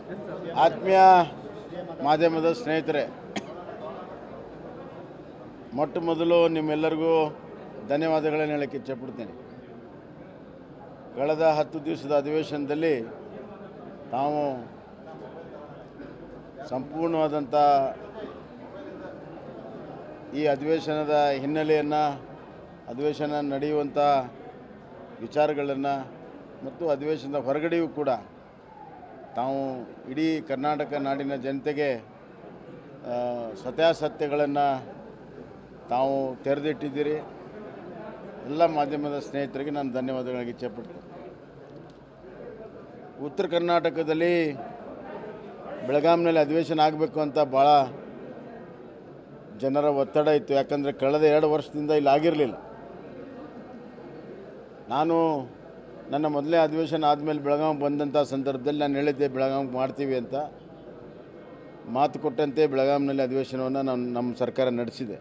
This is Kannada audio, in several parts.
ಆತ್ಮೀಯ ಮಾಧ್ಯಮದ ಸ್ನೇಹಿತರೆ ಮೊಟ್ಟ ಮೊದಲು ನಿಮ್ಮೆಲ್ಲರಿಗೂ ಧನ್ಯವಾದಗಳನ್ನು ಹೇಳಕ್ಕೆ ಇಚ್ಛಪಡ್ತೀನಿ ಕಳೆದ ಹತ್ತು ದಿವಸದ ಅಧಿವೇಶನದಲ್ಲಿ ತಾವು ಸಂಪೂರ್ಣವಾದಂಥ ಈ ಅಧಿವೇಶನದ ಹಿನ್ನೆಲೆಯನ್ನು ಅಧಿವೇಶನ ನಡೆಯುವಂಥ ವಿಚಾರಗಳನ್ನು ಮತ್ತು ಅಧಿವೇಶನದ ಹೊರಗಡೆಯೂ ಕೂಡ ತಾವು ಇಡೀ ಕರ್ನಾಟಕ ನಾಡಿನ ಜನತೆಗೆ ಆ, ಸತ್ಯಾಸತ್ಯಗಳನ್ನು ತಾವು ತೆರೆದಿಟ್ಟಿದ್ದೀರಿ ಎಲ್ಲ ಮಾಧ್ಯಮದ ಸ್ನೇಹಿತರಿಗೆ ನಾನು ಧನ್ಯವಾದಗಳಿಗೆ ಇಚ್ಛೆಪಡ್ತೇನೆ ಉತ್ತರ ಕರ್ನಾಟಕದಲ್ಲಿ ಬೆಳಗಾಂನಲ್ಲಿ ಅಧಿವೇಶನ ಆಗಬೇಕು ಅಂತ ಭಾಳ ಜನರ ಒತ್ತಡ ಇತ್ತು ಯಾಕಂದರೆ ಕಳೆದ ಎರಡು ವರ್ಷದಿಂದ ಇಲ್ಲಿ ಆಗಿರಲಿಲ್ಲ ನಾನು ನನ್ನ ಮೊದಲನೇ ಅಧಿವೇಶನ ಆದಮೇಲೆ ಬೆಳಗಾವಿ ಬಂದಂಥ ಸಂದರ್ಭದಲ್ಲಿ ನಾನು ಹೇಳಿದ್ದೆ ಬೆಳಗಾವಿಗೆ ಮಾಡ್ತೀವಿ ಅಂತ ಮಾತು ಕೊಟ್ಟಂತೆ ಬೆಳಗಾವಿನಲ್ಲಿ ಅಧಿವೇಶನವನ್ನು ನಾವು ನಮ್ಮ ಸರ್ಕಾರ ನಡೆಸಿದೆ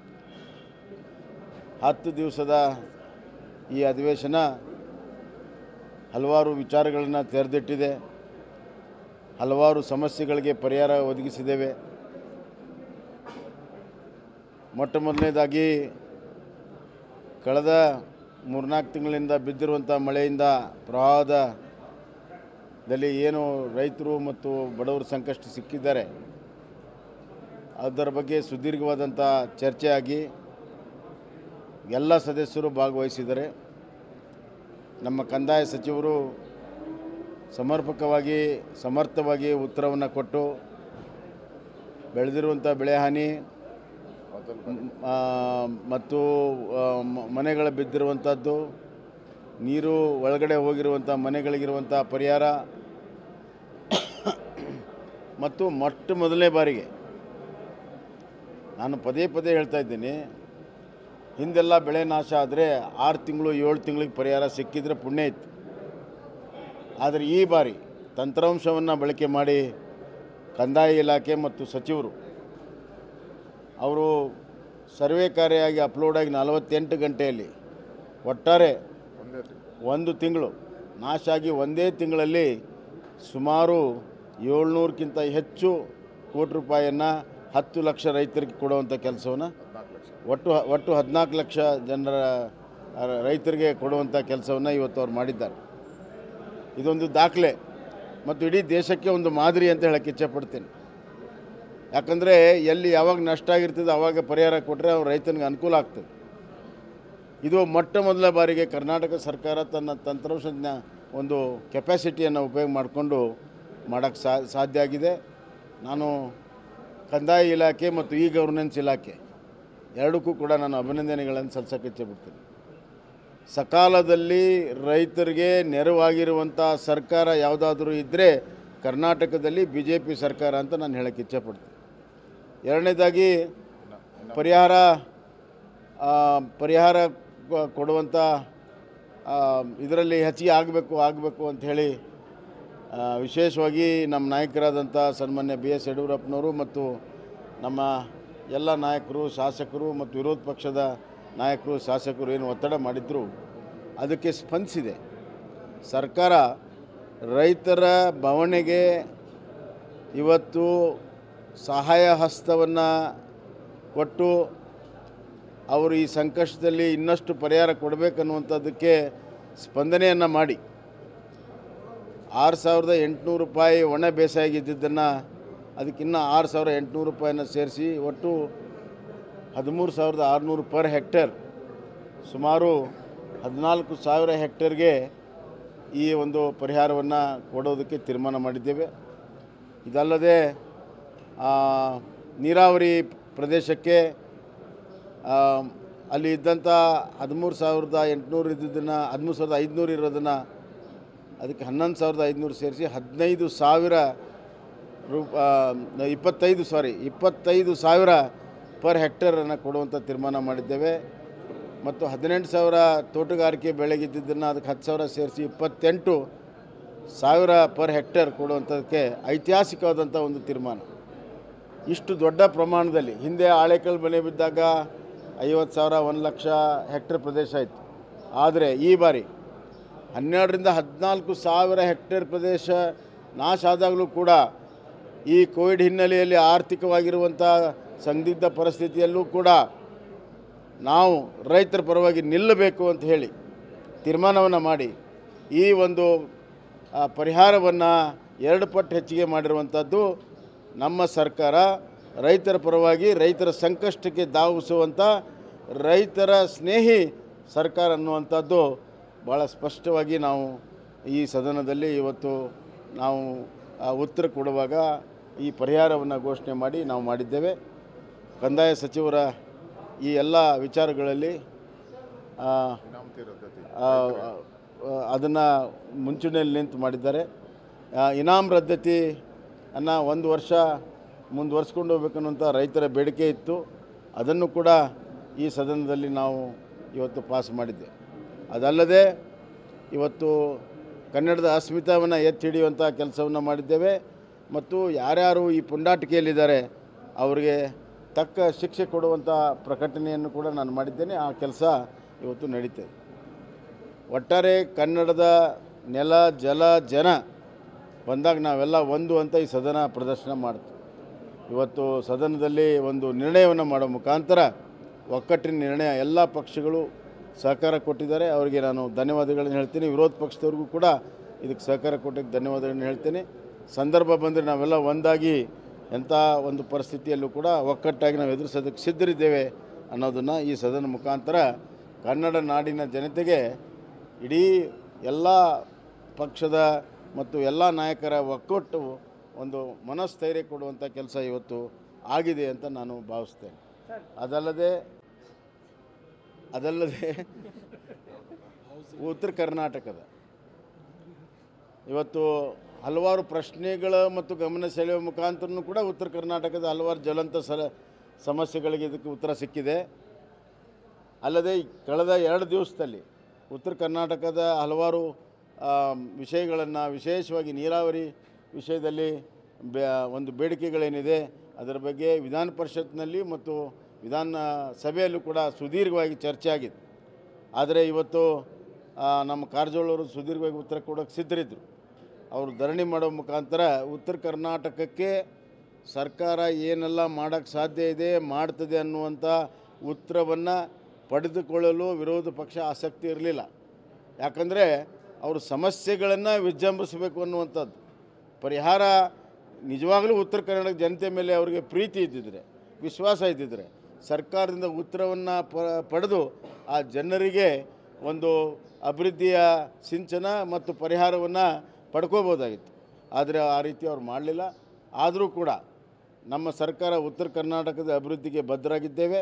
ಹತ್ತು ದಿವಸದ ಈ ಅಧಿವೇಶನ ಹಲವಾರು ವಿಚಾರಗಳನ್ನು ತೆರೆದಿಟ್ಟಿದೆ ಹಲವಾರು ಸಮಸ್ಯೆಗಳಿಗೆ ಪರಿಹಾರ ಒದಗಿಸಿದ್ದೇವೆ ಮೊಟ್ಟ ಮೊದಲನೇದಾಗಿ ಕಳೆದ ಮೂರ್ನಾಲ್ಕು ತಿಂಗಳಿಂದ ಬಿದ್ದಿರುವಂಥ ಮಳೆಯಿಂದ ಪ್ರವಾಹದಲ್ಲಿ ಏನು ರೈತರು ಮತ್ತು ಬಡವರು ಸಂಕಷ್ಟ ಸಿಕ್ಕಿದ್ದಾರೆ ಅದರ ಬಗ್ಗೆ ಸುದೀರ್ಘವಾದಂಥ ಚರ್ಚೆ ಆಗಿ ಎಲ್ಲ ಸದಸ್ಯರು ಭಾಗವಹಿಸಿದ್ದಾರೆ ನಮ್ಮ ಕಂದಾಯ ಸಚಿವರು ಸಮರ್ಪಕವಾಗಿ ಸಮರ್ಥವಾಗಿ ಉತ್ತರವನ್ನು ಕೊಟ್ಟು ಬೆಳೆದಿರುವಂಥ ಬೆಳೆ ಹಾನಿ ಆ, ಮತ್ತು ಆ, ಮ- ಮನೆಗಳ ಬಿದ್ದಿರುವಂಥದ್ದು ನೀರು ಒಳಗಡೆ ಹೋಗಿರುವಂಥ ಮನೆಗಳಿಗಿರುವಂಥ ಪರಿಹಾರ ಮತ್ತು ಮೊಟ್ಟ ಮೊದಲನೇ ಬಾರಿಗೆ ನಾನು ಪದೇ ಪದೇ ಹೇಳ್ತಾ ಇದ್ದೀನಿ ಹಿಂದೆಲ್ಲ ಬೆಳೆ ನಾಶ ಆದರೆ ಆರು ತಿಂಗಳು ಏಳು ತಿಂಗಳಿಗೆ ಪರಿಹಾರ ಸಿಕ್ಕಿದ್ರೆ ಪುಣ್ಯ ಇತ್ತು ಆದರೆ ಈ ಬಾರಿ ತಂತ್ರಾಂಶವನ್ನು ಬಳಕೆ ಮಾಡಿ ಕಂದಾಯ ಇಲಾಖೆ ಮತ್ತು ಸಚಿವರು ಅವರು ಸರ್ವೆ ಕಾರ್ಯಾಗಿ ಅಪ್ಲೋಡ್ ಆಗಿ ನಲವತ್ತೆಂಟು ಗಂಟೆಯಲ್ಲಿ ಒಟ್ಟಾರೆ ಒಂದು ತಿಂಗಳು ನಾಶ ಆಗಿ ಒಂದೇ ತಿಂಗಳಲ್ಲಿ ಸುಮಾರು ಏಳ್ನೂರಕ್ಕಿಂತ ಹೆಚ್ಚು ಕೋಟಿ ರೂಪಾಯಿಯನ್ನು ಹತ್ತು ಲಕ್ಷ ರೈತರಿಗೆ ಕೊಡುವಂಥ ಕೆಲಸವನ್ನು ಒಟ್ಟು ಒಟ್ಟು ಹದಿನಾಲ್ಕು ಲಕ್ಷ ಜನರ ಆ, ರೈತರಿಗೆ ಕೊಡುವಂಥ ಕೆಲಸವನ್ನು ಇವತ್ತು ಅವ್ರು ಮಾಡಿದ್ದಾರೆ ಇದೊಂದು ದಾಖಲೆ ಮತ್ತು ಇಡೀ ದೇಶಕ್ಕೆ ಒಂದು ಮಾದರಿ ಅಂತ ಹೇಳಕ್ಕೆ ಇಚ್ಛೆಪಡ್ತೀನಿ ಯಾಕಂದರೆ ಎಲ್ಲಿ ಯಾವಾಗ ನಷ್ಟ ಆಗಿರ್ತದೆ ಆವಾಗ ಪರಿಹಾರ ಕೊಟ್ಟರೆ ಅವ್ರ ರೈತನಿಗೆ ಅನುಕೂಲ ಆಗ್ತದೆ ಇದು ಮೊಟ್ಟ ಮೊದಲ ಬಾರಿಗೆ ಕರ್ನಾಟಕ ಸರ್ಕಾರ ತನ್ನ ತಂತ್ರಾಂಶದ ಒಂದು ಕೆಪಾಸಿಟಿಯನ್ನು ಉಪಯೋಗ ಮಾಡಿಕೊಂಡು ಮಾಡೋಕ್ಕೆ ಸಾ ಸಾಧ್ಯ ಆಗಿದೆ ನಾನು ಕಂದಾಯ ಇಲಾಖೆ ಮತ್ತು ಇ ಗವರ್ನೆನ್ಸ್ ಇಲಾಖೆ ಎರಡಕ್ಕೂ ಕೂಡ ನಾನು ಅಭಿನಂದನೆಗಳನ್ನು ಸಲ್ಲಿಸೋಕ್ಕೆ ಇಚ್ಛೆಪಡ್ತೀನಿ ಸಕಾಲದಲ್ಲಿ ರೈತರಿಗೆ ನೆರವಾಗಿರುವಂಥ ಸರ್ಕಾರ ಯಾವುದಾದ್ರೂ ಇದ್ದರೆ ಕರ್ನಾಟಕದಲ್ಲಿ ಬಿ ಜೆ ಪಿ ಸರ್ಕಾರ ಅಂತ ನಾನು ಹೇಳೋಕ್ಕೆ ಇಚ್ಛೆಪಡ್ತೀನಿ ಎರಡನೇದಾಗಿ ಪರಿಹಾರ ಆ, ಪರಿಹಾರ ಕೊ- ಕೊಡುವಂಥ ಇದರಲ್ಲಿ ಹೆಚ್ಚಿಗೆ ಆಗಬೇಕು ಆಗಬೇಕು ಅಂಥೇಳಿ ವಿಶೇಷವಾಗಿ ನಮ್ಮ ನಾಯಕರಾದಂಥ ಸನ್ಮಾನ್ಯ ಬಿ ಎಸ್ ಯಡಿಯೂರಪ್ಪನವರು ಮತ್ತು ನಮ್ಮ ಎಲ್ಲ ನಾಯಕರು ಶಾಸಕರು ಮತ್ತು ವಿರೋಧ ಪಕ್ಷದ ನಾಯಕರು ಶಾಸಕರು ಏನು ಒತ್ತಡ ಮಾಡಿದ್ರು ಅದಕ್ಕೆ ಸ್ಪಂದಿಸಿದೆ ಸರ್ಕಾರ ರೈತರ ಬವಣೆಗೆ ಇವತ್ತು ಸಹಾಯ ಹಸ್ತವನ್ನು ಕೊಟ್ಟು ಅವರು ಈ ಸಂಕಷ್ಟದಲ್ಲಿ ಇನ್ನಷ್ಟು ಪರಿಹಾರ ಕೊಡಬೇಕನ್ನುವಂಥದ್ದಕ್ಕೆ ಸ್ಪಂದನೆಯನ್ನು ಮಾಡಿ ಆರು ಸಾವಿರದ ಎಂಟುನೂರು ರೂಪಾಯಿ ಒಣ ಬೇಸಾಯಿಗಿದ್ದನ್ನು ಅದಕ್ಕಿನ್ನ ಆರು ಸಾವಿರ ಎಂಟುನೂರು ರೂಪಾಯಿನ ಸೇರಿಸಿ ಒಟ್ಟು ಹದಿಮೂರು ಸಾವಿರದ ಆರುನೂರು ಪರ್ ಹೆಕ್ಟೇರ್ ಸುಮಾರು ಹದಿನಾಲ್ಕು ಸಾವಿರ ಹೆಕ್ಟೇರ್ಗೆ ಈ ಒಂದು ಪರಿಹಾರವನ್ನು ಕೊಡೋದಕ್ಕೆ ತೀರ್ಮಾನ ಮಾಡಿದ್ದೇವೆ ಇದಲ್ಲದೆ ಆ, ನೀರಾವರಿ ಪ್ರದೇಶಕ್ಕೆ ಆ, ಅಲ್ಲಿ ಇದ್ದಂಥ ಹದಿಮೂರು ಸಾವಿರದ ಎಂಟುನೂರು ಇದ್ದಿದ್ದನ್ನು ಹದಿಮೂರು ಸಾವಿರದ ಐದುನೂರು ಇರೋದನ್ನು ಅದಕ್ಕೆ ಹನ್ನೊಂದು ಸಾವಿರದ ಐದುನೂರು ಸೇರಿಸಿ ಹದಿನೈದು ಸಾವಿರ ರೂ ಆ, ಇಪ್ಪತ್ತೈದು ಸಾರಿ ಇಪ್ಪತ್ತೈದು ಸಾವಿರ ಪರ್ ಹೆಕ್ಟೇರನ್ನು ಕೊಡುವಂಥ ತೀರ್ಮಾನ ಮಾಡಿದ್ದೇವೆ ಮತ್ತು ಹದಿನೆಂಟು ಸಾವಿರ ತೋಟಗಾರಿಕೆ ಬೆಳೆಗಿದ್ದನ್ನು ಅದಕ್ಕೆ ಹತ್ತು ಸಾವಿರ ಸೇರಿಸಿ ಇಪ್ಪತ್ತೆಂಟು ಸಾವಿರ ಪರ್ ಹೆಕ್ಟೇರ್ ಕೊಡುವಂಥದ್ದಕ್ಕೆ ಐತಿಹಾಸಿಕವಾದಂಥ ಒಂದು ತೀರ್ಮಾನ ಇಷ್ಟು ದೊಡ್ಡ ಪ್ರಮಾಣದಲ್ಲಿ ಹಿಂದೆ ಆಳೆಕಲ್ ಮನೆ ಬಿದ್ದಾಗ ಐವತ್ತು ಸಾವಿರ ಒಂದು ಲಕ್ಷ ಹೆಕ್ಟೇರ್ ಪ್ರದೇಶ ಇತ್ತು ಆದರೆ ಈ ಬಾರಿ ಹನ್ನೆರಡರಿಂದ ಹದಿನಾಲ್ಕು ಸಾವಿರ ಹೆಕ್ಟೇರ್ ಪ್ರದೇಶ ನಾಶ ಆದಾಗಲೂ ಕೂಡ ಈ ಕೋವಿಡ್ ಹಿನ್ನೆಲೆಯಲ್ಲಿ ಆರ್ಥಿಕವಾಗಿರುವಂಥ ಸಂದಿಗ್ಧ ಪರಿಸ್ಥಿತಿಯಲ್ಲೂ ಕೂಡ ನಾವು ರೈತರ ಪರವಾಗಿ ನಿಲ್ಲಬೇಕು ಅಂತ ಹೇಳಿ ತೀರ್ಮಾನವನ್ನು ಮಾಡಿ ಈ ಒಂದು ಪರಿಹಾರವನ್ನು ಎರಡು ಪಟ್ಟು ಹೆಚ್ಚಿಗೆ ಮಾಡಿರುವಂಥದ್ದು ನಮ್ಮ ಸರ್ಕಾರ ರೈತರ ಪರವಾಗಿ ರೈತರ ಸಂಕಷ್ಟಕ್ಕೆ ಧಾವಿಸುವಂಥ ರೈತರ ಸ್ನೇಹಿ ಸರ್ಕಾರ ಅನ್ನುವಂಥದ್ದು ಭಾಳ ಸ್ಪಷ್ಟವಾಗಿ ನಾವು ಈ ಸದನದಲ್ಲಿ ಇವತ್ತು ನಾವು ಆ, ಉತ್ತರ ಕೊಡುವಾಗ ಈ ಪರಿಹಾರವನ್ನು ಘೋಷಣೆ ಮಾಡಿ ನಾವು ಮಾಡಿದ್ದೇವೆ ಕಂದಾಯ ಸಚಿವರ ಈ ಎಲ್ಲ ವಿಚಾರಗಳಲ್ಲಿ ಅದನ್ನು ಮುಂಚೂಣಿಯಲ್ಲಿ ನಿಂತು ಮಾಡಿದ್ದಾರೆ ಆ, ಇನಾಮ್ ರದ್ದತಿ ಅನ್ನು ಒಂದು ವರ್ಷ ಮುಂದುವರ್ಸ್ಕೊಂಡು ಹೋಗ್ಬೇಕನ್ನುವಂಥ ರೈತರ ಬೇಡಿಕೆ ಇತ್ತು ಅದನ್ನು ಕೂಡ ಈ ಸದನದಲ್ಲಿ ನಾವು ಇವತ್ತು ಪಾಸ್ ಮಾಡಿದ್ದೆ ಅದಲ್ಲದೆ ಇವತ್ತು ಕನ್ನಡದ ಅಸ್ಮಿತಾವನ್ನು ಎತ್ತಿ ಹಿಡಿಯುವಂಥ ಕೆಲಸವನ್ನು ಮಾಡಿದ್ದೇವೆ ಮತ್ತು ಯಾರ್ಯಾರು ಈ ಪುಂಡಾಟಿಕೆಯಲ್ಲಿದ್ದಾರೆ ಅವರಿಗೆ ತಕ್ಕ ಶಿಕ್ಷೆ ಕೊಡುವಂಥ ಪ್ರಕಟಣೆಯನ್ನು ಕೂಡ ನಾನು ಮಾಡಿದ್ದೇನೆ ಆ ಕೆಲಸ ಇವತ್ತು ನಡೀತದೆ ಒಟ್ಟಾರೆ ಕನ್ನಡದ ನೆಲ ಜಲ ಜನ ಬಂದಾಗ ನಾವೆಲ್ಲ ಒಂದು ಅಂತ ಈ ಸದನ ಪ್ರದರ್ಶನ ಮಾಡ್ತೀವಿ ಇವತ್ತು ಸದನದಲ್ಲಿ ಒಂದು ನಿರ್ಣಯವನ್ನು ಮಾಡೋ ಮುಖಾಂತರ ಒಕ್ಕಟ್ಟಿನ ನಿರ್ಣಯ ಎಲ್ಲ ಪಕ್ಷಗಳು ಸಹಕಾರ ಕೊಟ್ಟಿದ್ದಾರೆ ಅವರಿಗೆ ನಾನು ಧನ್ಯವಾದಗಳನ್ನು ಹೇಳ್ತೀನಿ ವಿರೋಧ ಪಕ್ಷದವ್ರಿಗೂ ಕೂಡ ಇದಕ್ಕೆ ಸಹಕಾರ ಕೊಟ್ಟಿದ್ದಕ್ಕೆ ಧನ್ಯವಾದಗಳನ್ನು ಹೇಳ್ತೀನಿ ಸಂದರ್ಭ ಬಂದರೆ ನಾವೆಲ್ಲ ಒಂದಾಗಿ ಎಂಥ ಒಂದು ಪರಿಸ್ಥಿತಿಯಲ್ಲೂ ಕೂಡ ಒಕ್ಕಟ್ಟಾಗಿ ನಾವು ಎದುರಿಸೋದಕ್ಕೆ ಸಿದ್ಧರಿದ್ದೇವೆ ಅನ್ನೋದನ್ನು ಈ ಸದನ ಮುಖಾಂತರ ಕನ್ನಡ ನಾಡಿನ ಜನತೆಗೆ ಇಡೀ ಎಲ್ಲ ಪಕ್ಷದ ಮತ್ತು ಎಲ್ಲ ನಾಯಕರ ಒಕ್ಕಟ್ಟು ಒಂದು ಮನಸ್ಥೈರ್ಯ ಕೊಡುವಂಥ ಕೆಲಸ ಇವತ್ತು ಆಗಿದೆ ಅಂತ ನಾನು ಭಾವಿಸ್ತೇನೆ ಅದಲ್ಲದೆ ಅದಲ್ಲದೆ ಉತ್ತರ ಕರ್ನಾಟಕದ ಇವತ್ತು ಹಲವಾರು ಪ್ರಶ್ನೆಗಳ ಮತ್ತು ಗಮನ ಸೆಳೆಯುವ ಮುಖಾಂತರನೂ ಕೂಡ ಉತ್ತರ ಕರ್ನಾಟಕದ ಹಲವಾರು ಜ್ವಲಂತ ಸಲ ಸಮಸ್ಯೆಗಳಿಗೆ ಇದಕ್ಕೆ ಉತ್ತರ ಸಿಕ್ಕಿದೆ ಅಲ್ಲದೆ ಈ ಕಳೆದ ಎರಡು ದಿವಸದಲ್ಲಿ ಉತ್ತರ ಕರ್ನಾಟಕದ ಹಲವಾರು ವಿಷಯಗಳನ್ನು ವಿಶೇಷವಾಗಿ ನೀರಾವರಿ ವಿಷಯದಲ್ಲಿ ಬೆ ಒಂದು ಬೇಡಿಕೆಗಳೇನಿದೆ ಅದರ ಬಗ್ಗೆ ವಿಧಾನ ಪರಿಷತ್ನಲ್ಲಿ ಮತ್ತು ವಿಧಾನ ಸಭೆಯಲ್ಲೂ ಕೂಡ ಸುದೀರ್ಘವಾಗಿ ಚರ್ಚೆ ಆಗಿದೆ ಆದರೆ ಇವತ್ತು ಆ, ನಮ್ಮ ಕಾರಜೋಳವರು ಸುದೀರ್ಘವಾಗಿ ಉತ್ತರ ಕೊಡೋಕ್ಕೆ ಸಿದ್ಧರಿದ್ದರು ಅವರು ಧರಣಿ ಮಾಡೋ ಮುಖಾಂತರ ಉತ್ತರ ಕರ್ನಾಟಕಕ್ಕೆ ಸರ್ಕಾರ ಏನೆಲ್ಲ ಮಾಡೋಕ್ಕೆ ಸಾಧ್ಯ ಇದೆ ಮಾಡ್ತದೆ ಅನ್ನುವಂಥ ಉತ್ತರವನ್ನು ಪಡೆದುಕೊಳ್ಳಲು ವಿರೋಧ ಪಕ್ಷ ಆಸಕ್ತಿ ಇರಲಿಲ್ಲ ಯಾಕಂದರೆ ಅವರು ಸಮಸ್ಯೆಗಳನ್ನು ವಿಜೃಂಭಿಸಬೇಕು ಅನ್ನುವಂಥದ್ದು ಪರಿಹಾರ ನಿಜವಾಗಲೂ ಉತ್ತರ ಕರ್ನಾಟಕ ಜನತೆ ಮೇಲೆ ಅವರಿಗೆ ಪ್ರೀತಿ ಇದ್ದಿದ್ರೆ ವಿಶ್ವಾಸ ಇದ್ದಿದ್ರೆ ಸರ್ಕಾರದಿಂದ ಉತ್ತರವನ್ನು ಪ ಪಡೆದು ಆ ಜನರಿಗೆ ಒಂದು ಅಭಿವೃದ್ಧಿಯ ಸಿಂಚನ ಮತ್ತು ಪರಿಹಾರವನ್ನು ಪಡ್ಕೋಬೋದಾಗಿತ್ತು ಆದರೆ ಆ ರೀತಿ ಅವ್ರು ಮಾಡಲಿಲ್ಲ ಆದರೂ ಕೂಡ ನಮ್ಮ ಸರ್ಕಾರ ಉತ್ತರ ಕರ್ನಾಟಕದ ಅಭಿವೃದ್ಧಿಗೆ ಬದ್ಧರಾಗಿದ್ದೇವೆ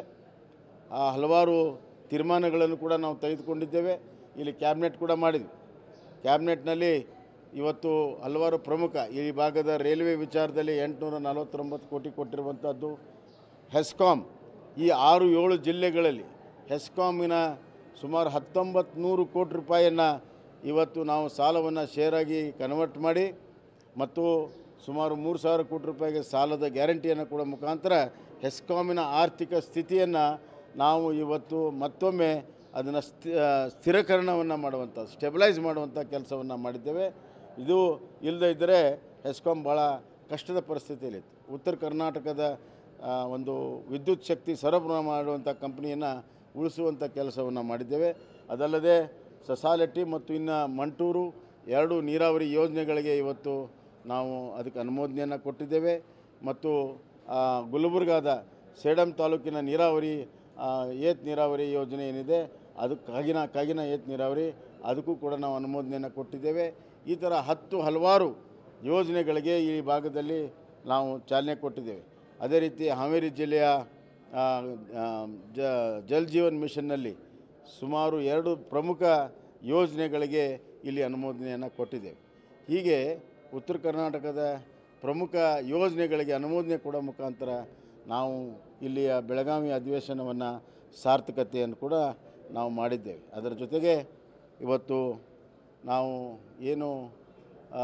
ಆ ಹಲವಾರು ತೀರ್ಮಾನಗಳನ್ನು ಕೂಡ ನಾವು ತೆಗೆದುಕೊಂಡಿದ್ದೇವೆ ಇಲ್ಲಿ ಕ್ಯಾಬಿನೆಟ್ ಕೂಡ ಮಾಡಿದ್ವಿ ಕ್ಯಾಬಿನೆಟ್ನಲ್ಲಿ ಇವತ್ತು ಹಲವಾರು ಪ್ರಮುಖ ಈ ಭಾಗದ ರೈಲ್ವೆ ವಿಚಾರದಲ್ಲಿ ಎಂಟುನೂರ ನಲವತ್ತೊಂಬತ್ತು ಕೋಟಿ ಕೊಟ್ಟಿರುವಂಥದ್ದು ಹೆಸ್ಕಾಮ್ ಈ ಆರು ಏಳು ಜಿಲ್ಲೆಗಳಲ್ಲಿ ಹೆಸ್ಕಾಮಿನ ಸುಮಾರು ಹತ್ತೊಂಬತ್ತು ನೂರು ಕೋಟಿ ರೂಪಾಯಿಯನ್ನು ಇವತ್ತು ನಾವು ಸಾಲವನ್ನು ಶೇರಾಗಿ ಕನ್ವರ್ಟ್ ಮಾಡಿ ಮತ್ತು ಸುಮಾರು ಮೂರು ಸಾವಿರ ಕೋಟಿ ರೂಪಾಯಿಗೆ ಸಾಲದ ಗ್ಯಾರಂಟಿಯನ್ನು ಕೊಡೋ ಮುಖಾಂತರ ಹೆಸ್ಕಾಮಿನ ಆರ್ಥಿಕ ಸ್ಥಿತಿಯನ್ನು ನಾವು ಇವತ್ತು ಮತ್ತೊಮ್ಮೆ ಅದನ್ನು ಸ್ಥಿ ಸ್ಥಿರೀಕರಣವನ್ನು ಮಾಡುವಂಥ ಸ್ಟೆಬಿಲೈಸ್ ಮಾಡುವಂಥ ಕೆಲಸವನ್ನು ಮಾಡಿದ್ದೇವೆ ಇದು ಇಲ್ಲದೇ ಇದ್ದರೆ ಹೆಸ್ಕಾಮ್ ಭಾಳ ಕಷ್ಟದ ಪರಿಸ್ಥಿತಿಯಲ್ಲಿತ್ತು ಉತ್ತರ ಕರ್ನಾಟಕದ ಆ, ಒಂದು ವಿದ್ಯುತ್ ಶಕ್ತಿ ಸರಬರಾಜು ಮಾಡುವಂಥ ಕಂಪ್ನಿಯನ್ನು ಉಳಿಸುವಂಥ ಕೆಲಸವನ್ನು ಮಾಡಿದ್ದೇವೆ ಅದಲ್ಲದೆ ಸಸಾಲೆಟ್ಟಿ ಮತ್ತು ಇನ್ನು ಮಂಟೂರು ಎರಡು ನೀರಾವರಿ ಯೋಜನೆಗಳಿಗೆ ಇವತ್ತು ನಾವು ಅದಕ್ಕೆ ಅನುಮೋದನೆಯನ್ನು ಕೊಟ್ಟಿದ್ದೇವೆ ಮತ್ತು ಆ, ಗುಲ್ಬರ್ಗಾದ ಸೇಡಂ ತಾಲೂಕಿನ ನೀರಾವರಿ ಆ, ಏತ್ ನೀರಾವರಿ ಯೋಜನೆ ಏನಿದೆ ಅದು ಕಾಗಿನ ಕಾಗಿನ ಏತ್ ನೀರಾವರಿ ಅದಕ್ಕೂ ಕೂಡ ನಾವು ಅನುಮೋದನೆಯನ್ನು ಕೊಟ್ಟಿದ್ದೇವೆ ಈ ಥರ ಹತ್ತು ಹಲವಾರು ಯೋಜನೆಗಳಿಗೆ ಈ ಭಾಗದಲ್ಲಿ ನಾವು ಚಾಲನೆ ಕೊಟ್ಟಿದ್ದೇವೆ ಅದೇ ರೀತಿ ಹಾವೇರಿ ಜಿಲ್ಲೆಯ ಆ, ಆ, ಜ ಜಲ್ ಜೀವನ್ ಮಿಷನ್ನಲ್ಲಿ ಸುಮಾರು ಎರಡು ಪ್ರಮುಖ ಯೋಜನೆಗಳಿಗೆ ಇಲ್ಲಿ ಅನುಮೋದನೆಯನ್ನು ಕೊಟ್ಟಿದ್ದೇವೆ ಹೀಗೆ ಉತ್ತರ ಕರ್ನಾಟಕದ ಪ್ರಮುಖ ಯೋಜನೆಗಳಿಗೆ ಅನುಮೋದನೆ ಕೊಡೋ ಮುಖಾಂತರ ನಾವು ಇಲ್ಲಿಯ ಬೆಳಗಾವಿ ಅಧಿವೇಶನವನ್ನು ಸಾರ್ಥಕತೆಯನ್ನು ಕೂಡ ನಾವು ಮಾಡಿದ್ದೇವೆ ಅದರ ಜೊತೆಗೆ ಇವತ್ತು ನಾವು ಏನು ಆ,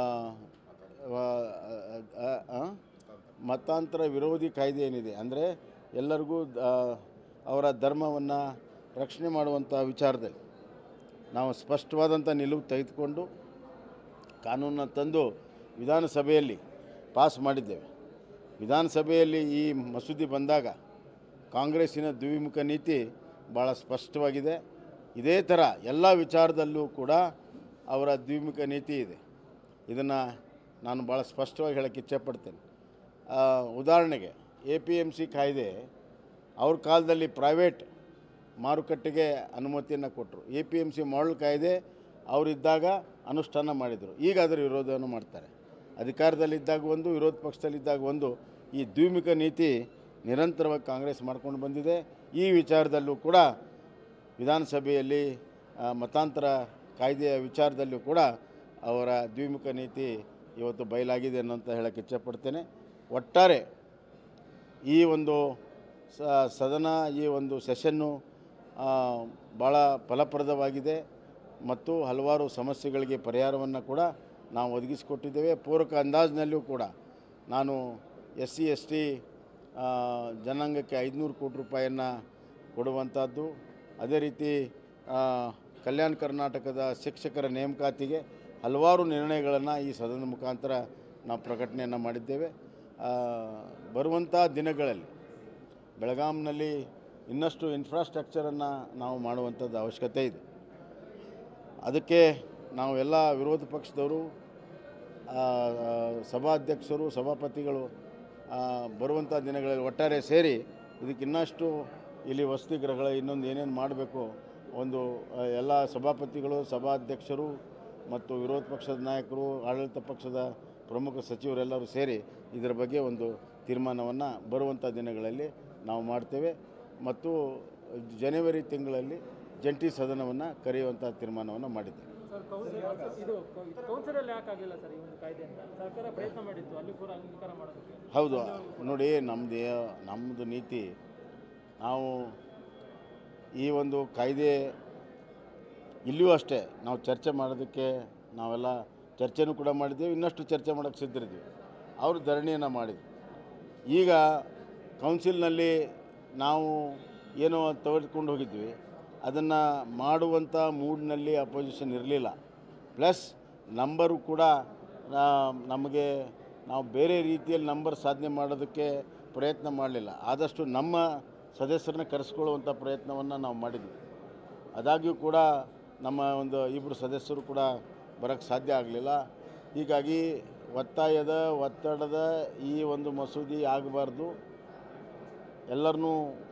ವ- ಆ, ಆ, ಮತಾಂತರ ವಿರೋಧಿ ಕಾಯ್ದೆ ಏನಿದೆ ಅಂದರೆ ಎಲ್ಲರಿಗೂ ಆ, ಅವರ ಧರ್ಮವನ್ನು ರಕ್ಷಣೆ ಮಾಡುವಂಥ ವಿಚಾರದಲ್ಲಿ ನಾವು ಸ್ಪಷ್ಟವಾದಂಥ ನಿಲುವು ತೆಗೆದುಕೊಂಡು ಕಾನೂನನ್ನು ತಂದು ವಿಧಾನಸಭೆಯಲ್ಲಿ ಪಾಸ್ ಮಾಡಿದ್ದೇವೆ ವಿಧಾನಸಭೆಯಲ್ಲಿ ಈ ಮಸೂದೆ ಬಂದಾಗ ಕಾಂಗ್ರೆಸ್ಸಿನ ದ್ವಿಮುಖ ನೀತಿ ಭಾಳ ಸ್ಪಷ್ಟವಾಗಿದೆ ಇದೇ ಥರ ಎಲ್ಲ ವಿಚಾರದಲ್ಲೂ ಕೂಡ ಅವರ ದ್ವಿಮುಖ ನೀತಿ ಇದೆ ಇದನ್ನು ನಾನು ಭಾಳ ಸ್ಪಷ್ಟವಾಗಿ ಹೇಳೋಕ್ಕೆ ಇಚ್ಛೆಪಡ್ತೇನೆ ಆ, ಉದಾಹರಣೆಗೆ ಎ ಪಿ ಎಮ್ ಸಿ ಕಾಯ್ದೆ ಅವ್ರ ಕಾಲದಲ್ಲಿ ಪ್ರೈವೇಟ್ ಮಾರುಕಟ್ಟೆಗೆ ಅನುಮತಿಯನ್ನು ಕೊಟ್ಟರು A P M C model ಕಾಯ್ದೆ ಅವರಿದ್ದಾಗ ಅನುಷ್ಠಾನ ಮಾಡಿದರು ಈಗ ಅದರ ವಿರೋಧವನ್ನು ಮಾಡ್ತಾರೆ ಅಧಿಕಾರದಲ್ಲಿದ್ದಾಗ ಒಂದು ವಿರೋಧ ಪಕ್ಷದಲ್ಲಿದ್ದಾಗ ಒಂದು ಈ ದ್ವಿಮುಖ ನೀತಿ ನಿರಂತರವಾಗಿ ಕಾಂಗ್ರೆಸ್ ಮಾಡ್ಕೊಂಡು ಬಂದಿದೆ ಈ ವಿಚಾರದಲ್ಲೂ ಕೂಡ ವಿಧಾನಸಭೆಯಲ್ಲಿ ಆ, ಮತಾಂತರ ಕಾಯ್ದೆಯ ವಿಚಾರದಲ್ಲೂ ಕೂಡ ಅವರ ದ್ವಿಮುಖ ನೀತಿ ಇವತ್ತು ಬಯಲಾಗಿದೆ ಅನ್ನೋಂತ ಹೇಳಕ್ಕೆ ಇಚ್ಛಪಡ್ತೇನೆ ಒಟ್ಟಾರೆ ಈ ಒಂದು ಸ- ಸದನ ಈ ಒಂದು ಸೆಷನ್ನು ಆ, ಭಾಳ ಫಲಪ್ರದವಾಗಿದೆ ಮತ್ತು ಹಲವಾರು ಸಮಸ್ಯೆಗಳಿಗೆ ಪರಿಹಾರವನ್ನು ಕೂಡ ನಾವು ಒದಗಿಸಿಕೊಟ್ಟಿದ್ದೇವೆ ಪೂರಕ ಅಂದಾಜಿನಲ್ಲೂ ಕೂಡ ನಾನು ಎಸ್ ಸಿ ಎಸ್ ಟಿ ಜನಾಂಗಕ್ಕೆ ಐದುನೂರು ಕೋಟಿ ರೂಪಾಯಿಯನ್ನು ಕೊಡುವಂಥದ್ದು ಅದೇ ರೀತಿ ಆ, ಕಲ್ಯಾಣ ಕರ್ನಾಟಕದ ಶಿಕ್ಷಕರ ನೇಮಕಾತಿಗೆ ಹಲವಾರು ನಿರ್ಣಯಗಳನ್ನು ಈ ಸದನದ ಮುಖಾಂತರ ನಾವು ಪ್ರಕಟಣೆಯನ್ನು ಮಾಡಿದ್ದೇವೆ ಆ, ಬರುವಂಥ ದಿನಗಳಲ್ಲಿ ಬೆಳಗಾಂನಲ್ಲಿ ಇನ್ನಷ್ಟು ಇನ್ಫ್ರಾಸ್ಟ್ರಕ್ಚರನ್ನು ನಾವು ಮಾಡುವಂಥದ್ದು ಅವಶ್ಯಕತೆ ಇದೆ ಅದಕ್ಕೆ ನಾವು ಎಲ್ಲ ವಿರೋಧ ಪಕ್ಷದವರು ಆ, ಆ, ಸಭಾಧ್ಯಕ್ಷರು ಸಭಾಪತಿಗಳು ಆ, ಬರುವಂಥ ದಿನಗಳಲ್ಲಿ ಒಟ್ಟಾರೆ ಸೇರಿ ಇದಕ್ಕೆ ಇನ್ನಷ್ಟು ಇಲ್ಲಿ ವಸತಿ ಗೃಹಗಳ ಇನ್ನೊಂದು ಏನೇನು ಮಾಡಬೇಕು ಒಂದು ಆ, ಎಲ್ಲ ಸಭಾಪತಿಗಳು ಸಭಾಧ್ಯಕ್ಷರು ಮತ್ತು ವಿರೋಧ ಪಕ್ಷದ ನಾಯಕರು ಆಡಳಿತ ಪಕ್ಷದ ಪ್ರಮುಖ ಸಚಿವರೆಲ್ಲರೂ ಸೇರಿ ಇದರ ಬಗ್ಗೆ ಒಂದು ತೀರ್ಮಾನವನ್ನು ಬರುವಂಥ ದಿನಗಳಲ್ಲಿ ನಾವು ಮಾಡ್ತೇವೆ ಮತ್ತು ಜನವರಿ ತಿಂಗಳಲ್ಲಿ ಜಂಟಿ ಸದನವನ್ನು ಕರೆಯುವಂಥ ತೀರ್ಮಾನವನ್ನು ಮಾಡಿದ್ದೇವೆ ಸರ್ ಕೌನ್ಸಿಲ್ ಇದು ಕೌನ್ಸಿಲಲ್ಲಿ ಯಾಕೆ ಆಗಲಿಲ್ಲ ಸರ್ ಈ ಒಂದು ಕಾಯ್ದೆಯಿಂದ ಸರ್ಕಾರ ಪ್ರಯತ್ನ ಮಾಡಿತ್ತು ಅಲ್ಲಿ ಕೂಡ ಅಂಗೀಕಾರ ಮಾಡೋದಕ್ಕೆ ಹೌದು ನೋಡಿ ನಮ್ಮದು ನಮ್ಮದು ನೀತಿ ನಾವು ಈ ಒಂದು ಕಾಯ್ದೆ ಇಲ್ಲಿಯೂ ಅಷ್ಟೇ ನಾವು ಚರ್ಚೆ ಮಾಡೋದಕ್ಕೆ ನಾವೆಲ್ಲ ಚರ್ಚೆನೂ ಕೂಡ ಮಾಡಿದ್ದೇವೆ ಇನ್ನಷ್ಟು ಚರ್ಚೆ ಮಾಡೋಕ್ಕೆ ಸಿದ್ಧರಿದ್ದೀವಿ ಅವರು ಧರಣಿಯನ್ನು ಮಾಡಿದ್ರು ಈಗ ಕೌನ್ಸಿಲ್ನಲ್ಲಿ ನಾವು ಏನೋ ತೆಗೆದುಕೊಂಡು ಹೋಗಿದ್ವಿ ಅದನ್ನು ಮಾಡುವಂಥ ಮೂಡ್ನಲ್ಲಿ ಅಪೋಸಿಷನ್ ಇರಲಿಲ್ಲ ಪ್ಲಸ್ ನಂಬರು ಕೂಡ ನಾ- ನಮಗೆ ನಾವು ಬೇರೆ ರೀತಿಯಲ್ಲಿ ನಂಬರ್ ಸಾಧನೆ ಮಾಡೋದಕ್ಕೆ ಪ್ರಯತ್ನ ಮಾಡಲಿಲ್ಲ ಆದಷ್ಟು ನಮ್ಮ ಸದಸ್ಯರನ್ನ ಕರೆಸ್ಕೊಳ್ಳುವಂಥ ಪ್ರಯತ್ನವನ್ನು ನಾವು ಮಾಡಿದ್ವಿ ಆದಾಗ್ಯೂ ಕೂಡ ನಮ್ಮ ಒಂದು ಇಬ್ಬರು ಸದಸ್ಯರು ಕೂಡ ಬರೋಕ್ಕೆ ಸಾಧ್ಯ ಆಗಲಿಲ್ಲ ಹೀಗಾಗಿ ಒತ್ತಾಯದ ಒತ್ತಡದ ಈ ಒಂದು ಮಸೂದೆ ಆಗಬಾರ್ದು ಎಲ್ಲರನ್ನೂ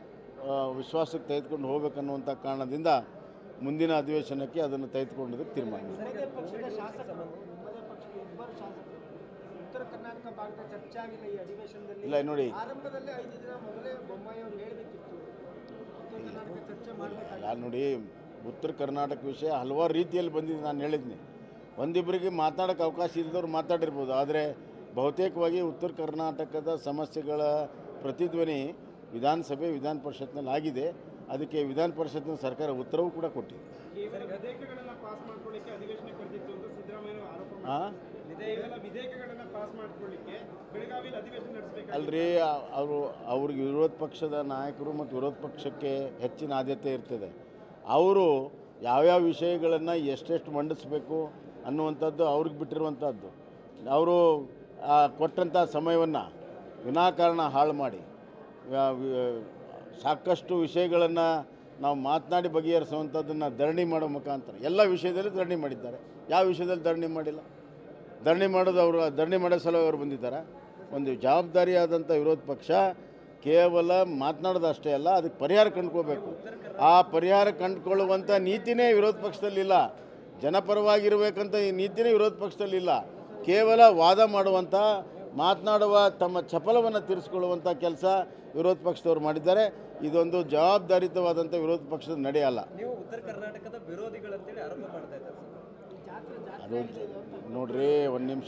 ಆ, ವಿಶ್ವಾಸಕ್ಕೆ ತೆಗೆದುಕೊಂಡು ಹೋಗ್ಬೇಕನ್ನುವಂಥ ಕಾರಣದಿಂದ ಮುಂದಿನ ಅಧಿವೇಶನಕ್ಕೆ ಅದನ್ನು ತೆಗೆದುಕೊಂಡೋದಕ್ಕೆ ತೀರ್ಮಾನ ಮಾಡಿದ್ವಿ. ನಿಮ್ಮದೇ ಪಕ್ಷದ ಶಾಸಕರು ನಿಮ್ಮದೇ ಪಕ್ಷದ ಇಬ್ಬರು ಶಾಸಕರು ಉತ್ತರ ಕರ್ನಾಟಕ ಭಾಗದ ಚರ್ಚೆ ಆಗಿಲ್ಲ ಈ ಅಧಿವೇಶನದಲ್ಲಿ ಇಲ್ಲ ನೋಡಿ ಆರಂಭದಲ್ಲಿ ಐದು ದಿನ ಮೊದಲೇ ಬೊಮ್ಮಾಯಿ ಅವರು ಹೇಳಬೇಕಿತ್ತು ಉತ್ತರ ಕರ್ನಾಟಕ ಚರ್ಚೆ ಮಾಡಬೇಕಾಗಿತ್ತು ಅಲ್ಲ ನೋಡಿ ಉತ್ತರ ಕರ್ನಾಟಕ ವಿಷಯ ಹಲವಾರು ರೀತಿಯಲ್ಲಿ ಬಂದಿದೆ ನಾನು ಹೇಳಿದ್ನಿ ಒಂದಿಬ್ಬರಿಗೆ ಮಾತಾಡೋಕ್ಕೆ ಅವಕಾಶ ಇಲ್ಲದವ್ರು ಮಾತಾಡಿರ್ಬೋದು ಆದರೆ ಬಹುತೇಕವಾಗಿ ಉತ್ತರ ಕರ್ನಾಟಕದ ಸಮಸ್ಯೆಗಳ ಪ್ರತಿಧ್ವನಿ ವಿಧಾನಸಭೆ ವಿಧಾನ ಪರಿಷತ್ನಲ್ಲಿ ಆಗಿದೆ ಅದಕ್ಕೆ ವಿಧಾನ ಪರಿಷತ್ನ ಸರ್ಕಾರ ಉತ್ತರವೂ ಕೂಡ ಕೊಟ್ಟಿದೆ ಕೇವಲ ವಿಧೇಯಕಗಳನ್ನ ಪಾಸ್ ಮಾಡ್ಕೊಳ್ಳಿಕ್ಕೆ ಅಧಿವೇಶನ ಕರೆದಿತ್ತು ಅಂತ ಸಿದ್ದರಾಮಯ್ಯ ಆರೋಪ ಹಾಂ ಕೇವಲ ವಿಧೇಯಕಗಳನ್ನ ಪಾಸ್ ಮಾಡ್ಕೊಳ್ಳಿಕ್ಕೆ ಬೆಳಗಾವಿಯಲ್ಲಿ ಅಧಿವೇಶನ ನಡೆಸಬೇಕು ಅಲ್ರಿ ಅವರು ಅವ್ರಿಗೆ ವಿರೋಧ ಪಕ್ಷದ ನಾಯಕರು ಮತ್ತು ವಿರೋಧ ಪಕ್ಷಕ್ಕೆ ಹೆಚ್ಚಿನ ಆದ್ಯತೆ ಇರ್ತದೆ ಅವರು ಯಾವ್ಯಾವ ವಿಷಯಗಳನ್ನು ಎಷ್ಟೆಷ್ಟು ಮಂಡಿಸಬೇಕು ಅನ್ನುವಂಥದ್ದು ಅವ್ರಿಗೆ ಬಿಟ್ಟಿರುವಂಥದ್ದು ಅವರು ಕೊಟ್ಟಂಥ ಸಮಯವನ್ನು ವಿನಾಕಾರಣ ಹಾಳು ಮಾಡಿ ಆ, ವಿ- ಸಾಕಷ್ಟು ವಿಷಯಗಳನ್ನು ನಾವು ಮಾತನಾಡಿ ಬಗೆಹರಿಸುವಂಥದ್ದನ್ನು ಧರಣಿ ಮಾಡೋ ಮುಖಾಂತರ ಎಲ್ಲ ವಿಷಯದಲ್ಲಿ ಧರಣಿ ಮಾಡಿದ್ದಾರೆ ಯಾವ ವಿಷಯದಲ್ಲಿ ಧರಣಿ ಮಾಡಿಲ್ಲ ಧರಣಿ ಮಾಡೋದು ಅವರು ಧರಣಿ ಮಾಡೋ ಸಲ ಅವರು ಬಂದಿದ್ದಾರೆ ಒಂದು ಜವಾಬ್ದಾರಿಯಾದಂಥ ವಿರೋಧ ಪಕ್ಷ ಕೇವಲ ಮಾತನಾಡೋದು ಅಷ್ಟೇ ಅಲ್ಲ ಅದಕ್ಕೆ ಪರಿಹಾರ ಕಂಡ್ಕೋಬೇಕು ಆ ಪರಿಹಾರ ಕಂಡುಕೊಳ್ಳುವಂಥ ನೀತಿನೇ ವಿರೋಧ ಪಕ್ಷದಲ್ಲಿಲ್ಲ ಜನಪರವಾಗಿರಬೇಕಂತ ಈ ನೀತಿನೇ ವಿರೋಧ ಪಕ್ಷದಲ್ಲಿಲ್ಲ ಕೇವಲ ವಾದ ಮಾಡುವಂಥ ಮಾತನಾಡುವ ತಮ್ಮ ಚಪಲವನ್ನು ತೀರಿಸ್ಕೊಳ್ಳುವಂಥ ಕೆಲಸ ವಿರೋಧ ಪಕ್ಷದವ್ರು ಮಾಡಿದ್ದಾರೆ ಇದೊಂದು ಜವಾಬ್ದಾರಿತವಾದಂಥ ವಿರೋಧ ಪಕ್ಷದ ನಡೆಯಲ್ಲ ನೀವು ಉತ್ತರ ಕರ್ನಾಟಕದ ವಿರೋಧಿಗಳಂತೇಳಿ ಆರೋಪ ಮಾಡ್ತಾ ಇದ್ದಾರೆ ಸರ್ ಅದು ನೋಡ್ರಿ ಒಂದು ನಿಮಿಷ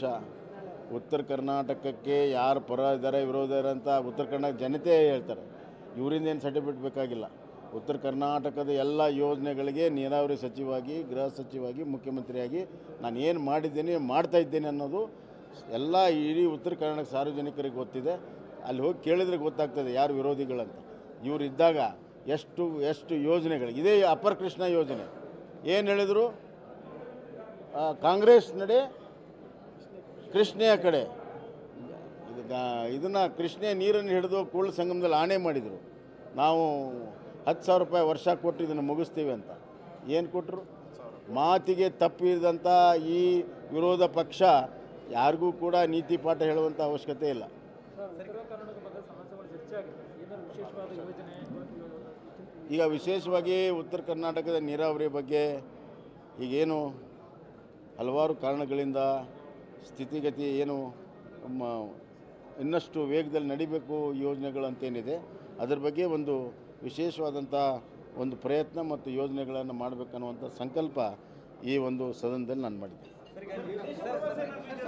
ಉತ್ತರ ಕರ್ನಾಟಕಕ್ಕೆ ಯಾರು ಪರ ಇದ್ದಾರೆ ವಿರೋಧ ಇದ್ದಾರೆ ಅಂತ ಉತ್ತರ ಕರ್ನಾಟಕ ಜನತೆ ಹೇಳ್ತಾರೆ ಇವರಿಂದ ಏನು ಸರ್ಟಿಫಿಕೇಟ್ ಬೇಕಾಗಿಲ್ಲ ಉತ್ತರ ಕರ್ನಾಟಕದ ಎಲ್ಲ ಯೋಜನೆಗಳಿಗೆ ನೀರಾವರಿ ಸಚಿವಾಗಿ ಗೃಹ ಸಚಿವಾಗಿ ಮುಖ್ಯಮಂತ್ರಿಯಾಗಿ ನಾನು ಏನು ಮಾಡಿದ್ದೇನೆ ಮಾಡ್ತಾ ಇದ್ದೇನೆ ಅನ್ನೋದು ಎಲ್ಲ ಇಡೀ ಉತ್ತರ ಕರ್ನಾಟಕ ಸಾರ್ವಜನಿಕರಿಗೆ ಗೊತ್ತಿದೆ ಅಲ್ಲಿ ಹೋಗಿ ಕೇಳಿದ್ರೆ ಗೊತ್ತಾಗ್ತದೆ ಯಾರು ವಿರೋಧಿಗಳಂತ ಇವರು ಇದ್ದಾಗ ಎಷ್ಟು ಎಷ್ಟು ಯೋಜನೆಗಳು ಇದೇ ಅಪರ ಕೃಷ್ಣ ಯೋಜನೆ ಏನು ಹೇಳಿದರು ಆ, ಕಾಂಗ್ರೆಸ್ ನಡೆ ಕೃಷ್ಣೆಯ ಕಡೆ ಇದನ್ನು ಕೃಷ್ಣೆಯ ನೀರನ್ನು ಹಿಡಿದು ಕೂಡಲ ಸಂಗಮದಲ್ಲಿ ಆಣೆ ಮಾಡಿದರು ನಾವು ಹತ್ತು ಸಾವಿರ ರೂಪಾಯಿ ವರ್ಷ ಕೊಟ್ಟು ಇದನ್ನು ಮುಗಿಸ್ತೀವಿ ಅಂತ ಏನು ಕೊಟ್ಟರು ಮಾತಿಗೆ ತಪ್ಪಿದಂಥ ಈ ವಿರೋಧ ಪಕ್ಷ ಯಾರಿಗೂ ಕೂಡ ನೀತಿ ಪಾಠ ಹೇಳುವಂಥ ಅವಶ್ಯಕತೆ ಇಲ್ಲ ಸರ್ ಉತ್ತರ ಕರ್ನಾಟಕ ಬಗ್ಗೆ ಸಮಸ್ಯೆಗಳು ಚರ್ಚೆ ಆಗಿದೆ ಏನಾದ್ರು ವಿಶೇಷವಾದ ಯೋಜನೆ ಈಗ ವಿಶೇಷವಾಗಿ ಉತ್ತರ ಕರ್ನಾಟಕದ ನೀರಾವರಿ ಬಗ್ಗೆ ಈಗೇನು ಹಲವಾರು ಕಾರಣಗಳಿಂದ ಸ್ಥಿತಿಗತಿ ಏನು ಮ- ಇನ್ನಷ್ಟು ವೇಗದಲ್ಲಿ ನಡಿಬೇಕು ಯೋಜನೆಗಳು ಅಂತೇನಿದೆ ಅದ್ರ ಬಗ್ಗೆ ಒಂದು ವಿಶೇಷವಾದಂಥ ಒಂದು ಪ್ರಯತ್ನ ಮತ್ತು ಯೋಜನೆಗಳನ್ನು ಮಾಡಬೇಕನ್ನುವಂಥ ಸಂಕಲ್ಪ ಈ ಒಂದು ಸದನದಲ್ಲಿ ನಾನು ಮಾಡಿದ್ದೆ ಸರ್ ಈಗ ನೀವು-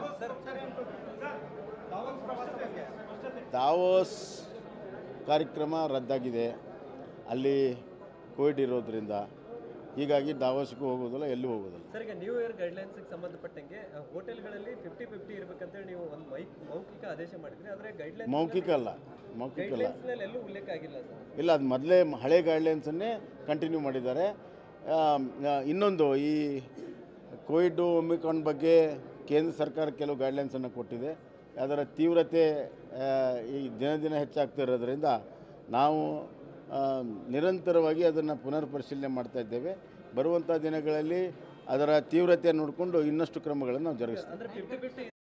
ದಾವೋಸ್ ಕಾರ್ಯಕ್ರಮ ರದ್ದಾಗಿದೆ ಅಲ್ಲಿ ಕೋವಿಡ್ ಇರೋದ್ರಿಂದ ಹೀಗಾಗಿ ದಾವೋಸ್ಗೂ ಹೋಗೋದಿಲ್ಲ ಎಲ್ಲೂ ಹೋಗೋದಿಲ್ಲ ಸರ್ ಈಗ ನ್ಯೂ ಇಯರ್ ಗೈಡ್ಲೈನ್ಸ್ಗೆ ಸಂಬಂಧಪಟ್ಟಂಗೆ ಆ, ಹೋಟೆಲ್ಗಳಲ್ಲಿ ಫಿಫ್ಟಿ ಫಿಫ್ಟಿ ಇರ್ಬೇಕಂತೇಳಿ ನೀವು ಒಂದು ಮೈ ಮೌಖಿಕ ಆದೇಶ ಮಾಡಿದ್ರಿ ಆದರೆ ಗೈಡ್ಲೈನ್ ಮೌಖಿಕ ಅಲ್ಲ ಮೌಖಿಕ ಅಲ್ಲ ಗೈಡ್ಲೈನ್ಸ್ನಲ್ಲಿ ಎಲ್ಲೂ ಉಲ್ಲೇಖ ಆಗಿಲ್ಲ ಸರ್ ಇಲ್ಲ ಅದು ಮೊದಲೇ ಹಳೆ ಗೈಡ್ಲೈನ್ಸನ್ನೇ ಕಂಟಿನ್ಯೂ ಮಾಡಿದ್ದಾರೆ ಆಮ್, ಆ, ಇನ್ನೊಂದು ಈ ಕೋವಿಡ್ ಒಮಿಕಾನ್ ಬಗ್ಗೆ ಕೇಂದ್ರ ಸರ್ಕಾರ ಕೆಲವು ಗೈಡ್ಲೈನ್ಸನ್ನು ಕೊಟ್ಟಿದೆ ಅದರ ತೀವ್ರತೆ ಆ, ಈ ದಿನ ದಿನ ಹೆಚ್ಚಾಗ್ತಿರೋದ್ರಿಂದ ನಾವು ಆ, ನಿರಂತರವಾಗಿ ಅದನ್ನು ಪುನರ್ ಪರಿಶೀಲನೆ ಮಾಡ್ತಾ ಇದ್ದೇವೆ ಬರುವಂಥ ದಿನಗಳಲ್ಲಿ ಅದರ ತೀವ್ರತೆ ನೋಡಿಕೊಂಡು ಇನ್ನಷ್ಟು ಕ್ರಮಗಳನ್ನು ನಾವು ಜರುಗಿಸ್ತೀವಿ ಅಂದರೆ ಫಿಫ್ಟಿ ಫಿಫ್ಟಿ